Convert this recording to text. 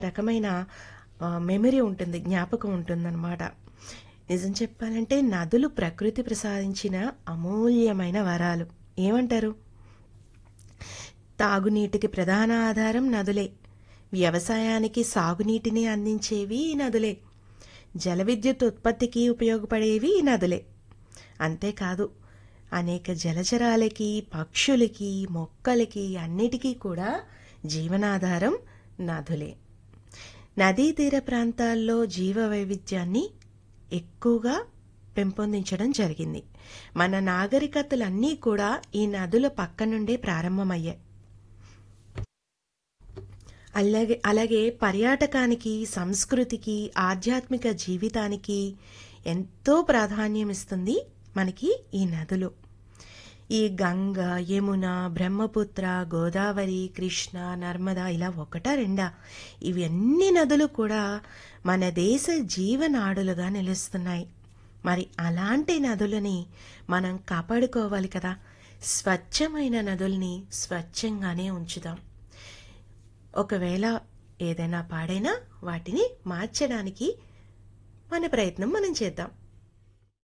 రకమైన ఆహ్, మెమరీ ఉంటుంది. జ్ఞాపకం ఉంటుందనమాట. నిజం చెప్పాలంటే నదులు ప్రకృతి ప్రసాదించిన అమూల్యమైన వరాలు. ఏమంటారు? తాగునీటికి ప్రధాన ఆధారం నదులే. వ్యవసాయానికి సాగునీటిని అందించేవి ఈ నదులే. జల విద్యుత్ ఉత్పత్తికి ఉపయోగపడేవి ఈ నదులే. అంతేకాదు అనేక జలచరాలకి, పక్షులకి, మొక్కలకి అన్నిటికీ కూడా జీవనాధారం నదులే. నదీ తీర ప్రాంతాల్లో జీవ వైవిధ్యాన్ని ఎక్కువగా పెంపొందించడం జరిగింది. మన నాగరికతలన్నీ కూడా ఈ నదుల పక్క నుండే ప్రారంభమయ్యాయి. అలాగే అలాగే పర్యాటకానికి, సంస్కృతికి, ఆధ్యాత్మిక జీవితానికి ఎంతో ప్రాధాన్యం ఇస్తుంది మనకి ఈ నదులు. ఈ గంగ, యమున, బ్రహ్మపుత్ర, గోదావరి, కృష్ణ, నర్మదా ఇలా ఒకటా రెండా ఇవన్నీ నదులు కూడా మన దేశ జీవనాడులుగా నిలుస్తున్నాయి. మరి అలాంటి నదులని మనం కాపాడుకోవాలి కదా! స్వచ్ఛమైన నదుల్ని స్వచ్ఛంగానే ఉంచుదాం. ఒకవేళ ఏదైనా పాడైనా వాటిని మార్చడానికి మన ప్రయత్నం మనం చేద్దాం.